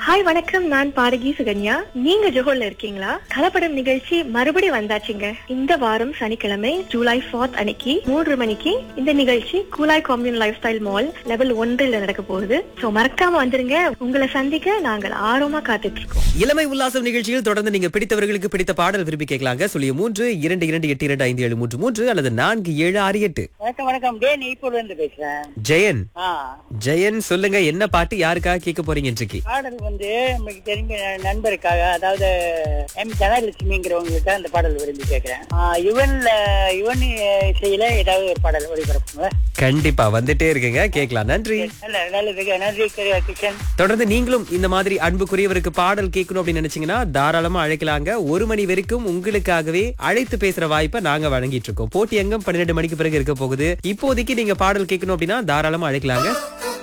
hi வணக்கம் நான் பாடகி சுகன்யா நீங்க ஜோஹர்ல இருக்கீங்களா கலப்படம் நிகழ்ச்சி மறுபடி வந்தாச்சுங்க இந்த வாரம் சனிக்கிழமை ஜூலை 4th அன்னைக்கு மூன்று மணிக்கு இந்த நிகழ்ச்சி கூலாய் commune lifestyle mall level ஒன்றில் நடக்க போகுது சோ மறக்காம வந்துருங்க உங்களை சந்திக்க நாங்கள் ஆர்வமா காத்துட்டு இருக்கோம் இளமை உல்லாசம் நிகழ்ச்சியில் தொடர்ந்து நீங்க பிடித்தவர்களுக்கு பிடித்த பாடல் விரும்பி கேட்கலாங்க சொல்லிய மூன்று இரண்டு இரண்டு எட்டு இரண்டு ஐந்து ஏழு மூன்று மூன்று அல்லது நான்கு ஏழு ஆறு எட்டு வணக்கம் வணக்கம் டே நீ இப்போ இருந்து பேசுறேன் ஜெயன் ஆ ஜெயன் சொல்லுங்க என்ன பாட்டு யாருக்காக கேட்க போறீங்க இன்றைக்கு பாடல் வந்து நமக்கு தெரிஞ்ச நண்பருக்காக அதாவது எம் தனலட்சுமிங்கிறவங்களுக்கு அந்த பாடல் விரும்பி கேட்கிறேன் ஆ, யுவன்ல யுவன் இசையில ஏதாவது ஒரு பாடல் ஒளிபரப்புங்க கண்டிப்பா வந்துட்டே இருக்குங்க கேட்கலாம் நன்றி நல்ல நல்லது நன்றி கிஷன் தொடர்ந்து நீங்களும் இந்த மாதிரி அன்புக்குரியவருக்கு பாடல் கேட்கணும் அப்படின்னு நினைச்சீங்கன்னா தாராளமா அழைக்கலாங்க ஒரு மணி வரைக்கும் உங்களுக்காகவே அழைத்து பேசுற வாய்ப்பை நாங்க வழங்கிட்டு இருக்கோம் போட்டி எங்கும் பன்னிரெண்டு மணிக்கு பிறகு இருக்க போகுது இப்போதைக்கு நீங்க பாடல் கேட்கணும் அப்படின்னா தாராளமா அழைக்கலாங்க